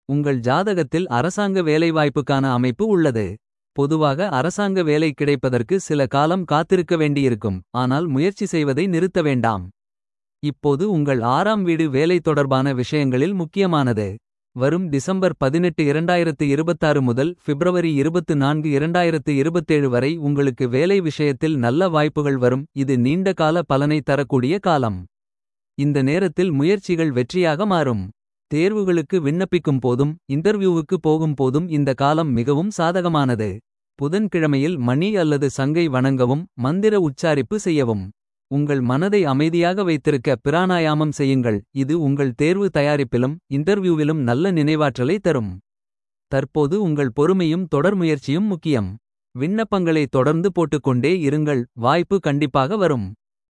உங்கள் ஜாதகத்தில் அரசாங்க வேலைவாய்ப்புக்கான அமைப்பு உள்ளது. பொதுவாக அரசாங்க வேலை கிடைப்பதற்கு சில காலம் காத்திருக்க வேண்டியிருக்கும். ஆனால் முயற்சி செய்வதை நிறுத்த வேண்டாம். இப்போது உங்கள் ஆறாம் வீடு வேலை தொடர்பான விஷயங்களில் முக்கியமானது. வரும் டிசம்பர் 18 2026 முதல் பிப்ரவரி 24 2027 வரை உங்களுக்கு வேலை விஷயத்தில் நல்ல வாய்ப்புகள் வரும். இது நீண்ட கால பலனை தரக்கூடிய காலம். இந்த நேரத்தில் முயற்சிகள் வெற்றியாக மாறும். தேர்வுகளுக்கு விண்ணப்பிக்கும் போதும் இன்டர்வியூவுக்கு போகும் போதும் இந்த காலம் மிகவும் சாதகமானது. புதன்கிழமையில் மணி அல்லது சங்கை வணங்கவும் மந்திர உச்சாரிப்பு செய்யவும். உங்கள் மனதை அமைதியாக வைத்திருக்க பிராணாயாமம் செய்யுங்கள். இது உங்கள் தேர்வு தயாரிப்பிலும் இன்டர்வியூவிலும் நல்ல நினைவாற்றலை தரும். தற்போது உங்கள் பொறுமையும் தொடர் முயற்சியும் முக்கியம். விண்ணப்பங்களை தொடர்ந்து போட்டுக்கொண்டே இருங்கள் வாய்ப்பு கண்டிப்பாக வரும்.